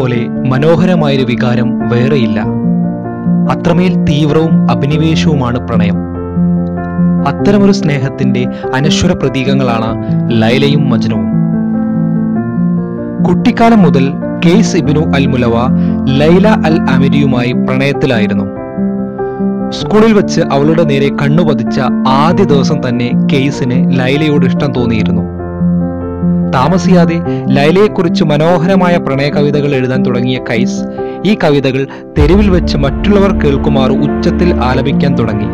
പോലെ മനോഹരമായൊരു വികാരം വേറെയില്ല അത്രമേൽ തീവ്രവും അഭിനിവേശവുമാണ് പ്രണയം അത്തരമൊരു സ്നേഹത്തിന്റെ അനശ്വര പ്രതീകങ്ങളാണ് ലൈലയും മജ്നുവും കുട്ടിക്കാലം മുതൽ കെയ്സ് ഇബിനു അൽ മുലവ ലൈല അൽ അമിരിയുമായി പ്രണയത്തിലായിരുന്നു സ്കൂളിൽ വെച്ച് അവളുടെ നേരെ കണ്ണുപതിച്ച ആദ്യ ദിവസം തന്നെ കെയ്സിന് ലൈലയോട് ഇഷ്ടം തോന്നിയിരുന്നു താമസിയാതെ ലൈലയെക്കുറിച്ച് മനോഹരമായ പ്രണയ കവിതകൾ എഴുതാൻ തുടങ്ങിയ കൈസ് ഈ കവിതകൾ തെരുവിൽ വെച്ച് മറ്റുള്ളവർ കേൾക്കുമാറ് ഉച്ചത്തിൽ ആലപിക്കാൻ തുടങ്ങി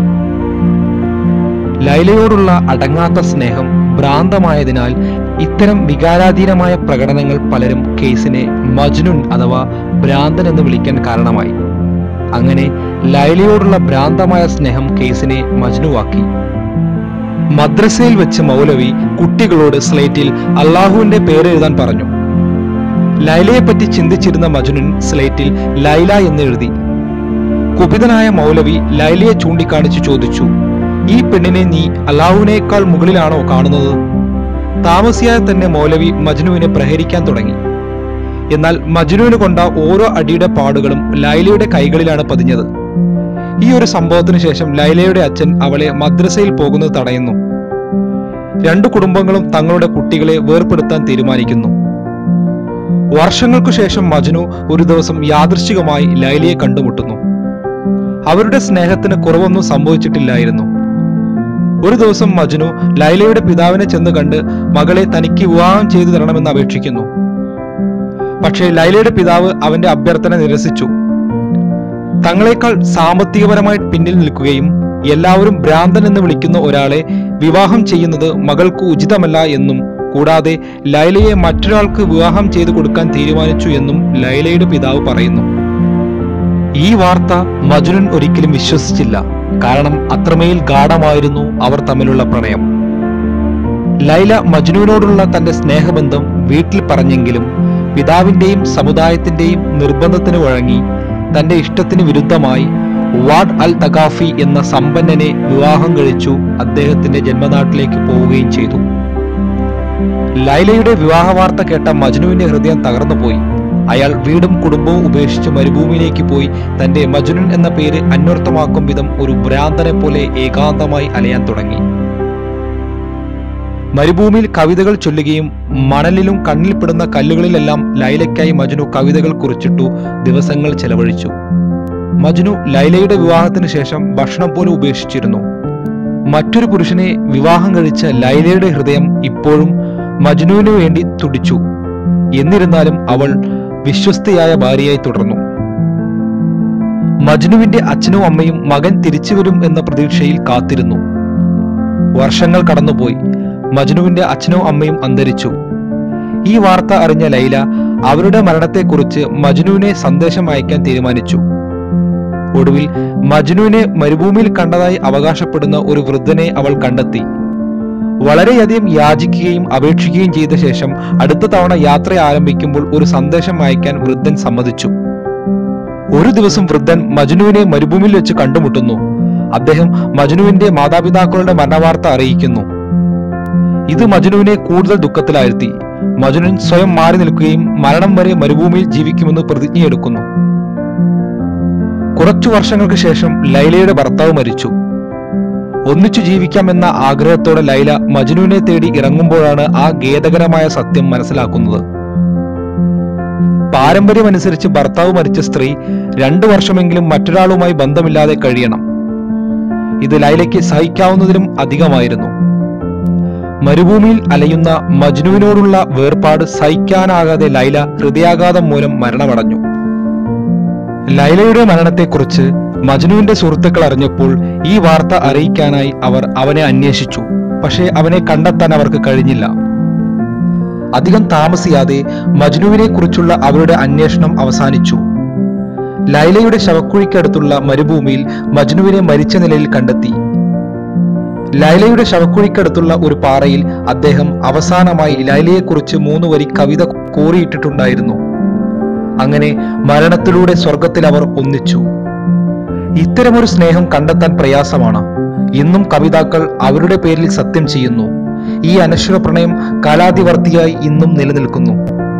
ലൈലയോടുള്ള അടങ്ങാത്ത സ്നേഹം ഭ്രാന്തമായതിനാൽ ഇത്തരം വികാരാധീനമായ പ്രകടനങ്ങൾ പലരും കേസിനെ മജ്നുൻ അഥവാ ഭ്രാന്തൻ എന്ന് വിളിക്കാൻ കാരണമായി അങ്ങനെ ലൈലയോടുള്ള ഭ്രാന്തമായ സ്നേഹം കേസിനെ മജ്നുവാക്കി മദ്രസയിൽ വെച്ച് മൗലവി കുട്ടികളോട് സ്ലേറ്റിൽ അള്ളാഹുവിന്റെ പേര് എഴുതാൻ പറഞ്ഞു ലൈലയെപ്പറ്റി ചിന്തിച്ചിരുന്ന മജ്നുൻ സ്ലേറ്റിൽ ലൈല എന്ന് എഴുതി കുപിതനായ മൗലവി ലൈലയെ ചൂണ്ടിക്കാണിച്ചു ചോദിച്ചു ഈ പെണ്ണിനെ നീ അള്ളാഹുവിനേക്കാൾ മുകളിലാണോ കാണുന്നത് താമസിയാതെ തന്നെ മൗലവി മജ്നുവിനെ പ്രഹരിക്കാൻ തുടങ്ങി എന്നാൽ മജ്നുവിന് കൊണ്ട ഓരോ അടിയുടെ പാടുകളും ലൈലയുടെ കൈകളിലാണ് പതിഞ്ഞത് ഈ ഒരു സംഭവത്തിന് ശേഷം ലൈലയുടെ അച്ഛൻ അവളെ മദ്രസയിൽ പോകുന്നത് തടയുന്നു രണ്ടു കുടുംബങ്ങളും തങ്ങളുടെ കുട്ടികളെ വേർപെടുത്താൻ തീരുമാനിക്കുന്നു വർഷങ്ങൾക്കു ശേഷം മജ്നു ഒരു ദിവസം യാദൃശ്ചികമായി ലൈലയെ കണ്ടുമുട്ടുന്നു അവരുടെ സ്നേഹത്തിന് കുറവൊന്നും സംഭവിച്ചിട്ടില്ലായിരുന്നു ഒരു ദിവസം മജ്നു ലൈലയുടെ പിതാവിനെ ചെന്ന് കണ്ട് മകളെ തനിക്ക് വിവാഹം ചെയ്തു തരണമെന്ന് അപേക്ഷിക്കുന്നു പക്ഷേ ലൈലയുടെ പിതാവ് അവന്റെ അഭ്യർത്ഥന നിരസിച്ചു തങ്ങളെക്കാൾ സാമ്പത്തികപരമായി പിന്നിൽ നിൽക്കുകയും എല്ലാവരും ഭ്രാന്തൻ എന്ന് വിളിക്കുന്ന ഒരാളെ വിവാഹം ചെയ്യുന്നത് മകൾക്ക് ഉചിതമല്ല എന്നും കൂടാതെ ലൈലയെ മറ്റൊരാൾക്ക് വിവാഹം ചെയ്തു കൊടുക്കാൻ തീരുമാനിച്ചു എന്നും ലൈലയുടെ പിതാവ് പറയുന്നു ഈ വാർത്ത മജുനൻ ഒരിക്കലും വിശ്വസിച്ചില്ല കാരണം അത്രമേൽ ഗാഠമായിരുന്നു അവർ തമ്മിലുള്ള പ്രണയം ലൈല മജ്നുവിനോടുള്ള തന്റെ സ്നേഹബന്ധം വീട്ടിൽ പറഞ്ഞെങ്കിലും പിതാവിന്റെയും സമുദായത്തിന്റെയും നിർബന്ധത്തിന് വഴങ്ങി തന്റെ ഇഷ്ടത്തിന് വിരുദ്ധമായി വാഡ് അൽ തഗാഫി എന്ന സമ്പന്നനെ വിവാഹം കഴിച്ചു അദ്ദേഹത്തിന്റെ ജന്മനാട്ടിലേക്ക് പോവുകയും ചെയ്തു ലൈലയുടെ വിവാഹ വാർത്ത കേട്ട മജ്നുവിന്റെ ഹൃദയം തകർന്നുപോയി അയാൾ വീടും കുടുംബവും ഉപേക്ഷിച്ച് മരുഭൂമിയിലേക്ക് പോയി തന്റെ മജ്നുൻ എന്ന പേര് അന്വർത്ഥമാക്കും വിധം ഒരു ഭ്രാന്തനെ പോലെ ഏകാന്തമായി അലയാൻ തുടങ്ങി മരുഭൂമിയിൽ കവിതകൾ ചൊല്ലുകയും മണലിലും കണ്ണിൽപ്പെടുന്ന കല്ലുകളിലെല്ലാം ലൈലയ്ക്കായി മജ്നു കവിതകൾ കുറിച്ചിട്ടു ദിവസങ്ങൾ ചെലവഴിച്ചു മജ്നു ലൈലയുടെ വിവാഹത്തിന് ശേഷം ഭക്ഷണം പോലും ഉപേക്ഷിച്ചിരുന്നു മറ്റൊരു പുരുഷനെ വിവാഹം കഴിച്ച ലൈലയുടെ ഹൃദയം ഇപ്പോഴും മജ്നുവിനു വേണ്ടി തുടിച്ചു എന്നിരുന്നാലും അവൾ വിശ്വസ്തയായ ഭാര്യയായി തുടർന്നു മജ്നുവിന്റെ അച്ഛനും അമ്മയും മകൻ തിരിച്ചുവരും എന്ന പ്രതീക്ഷയിൽ കാത്തിരുന്നു വർഷങ്ങൾ കടന്നുപോയി മജ്നുവിന്റെ അച്ഛനും അമ്മയും അന്തരിച്ചു ഈ വാർത്ത അറിഞ്ഞ ലൈല അവരുടെ മരണത്തെക്കുറിച്ച് മജ്നുവിനെ സന്ദേശം അയക്കാൻ തീരുമാനിച്ചു ഒടുവിൽ മജ്നുവിനെ മരുഭൂമിയിൽ കണ്ടതായി അവകാശപ്പെടുന്ന ഒരു വൃദ്ധനെ അവൾ കണ്ടെത്തി വളരെയധികം യാചിക്കുകയും അപേക്ഷിക്കുകയും ചെയ്ത ശേഷം അടുത്ത തവണ യാത്ര ആരംഭിക്കുമ്പോൾ ഒരു സന്ദേശം അയക്കാൻ വൃദ്ധൻ സമ്മതിച്ചു ഒരു ദിവസം വൃദ്ധൻ മജ്നുവിനെ മരുഭൂമിയിൽ വെച്ച് കണ്ടുമുട്ടുന്നു അദ്ദേഹം മജ്നുവിന്റെ മാതാപിതാക്കളുടെ മരണവാർത്ത അറിയിക്കുന്നു ഇത് മജ്നുവിനെ കൂടുതൽ ദുഃഖത്തിലാഴ്ത്തി മജ്നുൻ സ്വയം മാറി നിൽക്കുകയും മരണം വരെ മരുഭൂമിയിൽ ജീവിക്കുമെന്ന് പ്രതിജ്ഞയെടുക്കുന്നു കുറച്ചു വർഷങ്ങൾക്ക് ശേഷം ലൈലയുടെ ഭർത്താവ് മരിച്ചു ഒന്നിച്ചു ജീവിക്കാമെന്ന ആഗ്രഹത്തോടെ ലൈല മജ്നുവിനെ തേടി ഇറങ്ങുമ്പോഴാണ് ആ ഖേദകരമായ സത്യം മനസ്സിലാക്കുന്നത് പാരമ്പര്യമനുസരിച്ച് ഭർത്താവ് മരിച്ച സ്ത്രീ രണ്ടു വർഷമെങ്കിലും മറ്റൊരാളുമായി ബന്ധമില്ലാതെ കഴിയണം ഇത് ലൈലയ്ക്ക് സഹിക്കാവുന്നതിലും അധികമായിരുന്നു മരുഭൂമിയിൽ അലയുന്ന മജ്നുവിനോടുള്ള വേർപാട് സഹിക്കാനാകാതെ ലൈല ഹൃദയാഘാതം മൂലം മരണമടഞ്ഞു ലൈലയുടെ മരണത്തെക്കുറിച്ച് മജ്നുവിന്റെ സുഹൃത്തുക്കൾ അറിഞ്ഞപ്പോൾ ഈ വാർത്ത അറിയിക്കാനായി അവർ അവനെ അന്വേഷിച്ചു പക്ഷേ അവനെ കണ്ടെത്താൻ അവർക്ക് കഴിഞ്ഞില്ല അധികം താമസിയാതെ മജ്നുവിനെ കുറിച്ചുള്ള അവരുടെ അന്വേഷണം അവസാനിച്ചു ലൈലയുടെ ശവക്കുഴിക്കടുത്തുള്ള മരുഭൂമിയിൽ മജ്നുവിനെ മരിച്ച നിലയിൽ കണ്ടെത്തി ലൈലയുടെ ശവക്കുഴിക്കടുത്തുള്ള ഒരു പാറയിൽ അദ്ദേഹം അവസാനമായി ലൈലയെക്കുറിച്ച് മൂന്ന് വരി കവിത കോറിയിട്ടിട്ടുണ്ടായിരുന്നു അങ്ങനെ മരണത്തിലൂടെ സ്വർഗത്തിൽ അവർ ഒന്നിച്ചു ഇത്തരമൊരു സ്നേഹം കണ്ടെത്താൻ പ്രയാസമാണ് ഇന്നും കവിതാക്കൾ അവരുടെ പേരിൽ സത്യം ചെയ്യുന്നു ഈ അനശ്വര പ്രണയം കാലാതിവർത്തിയായി ഇന്നും നിലനിൽക്കുന്നു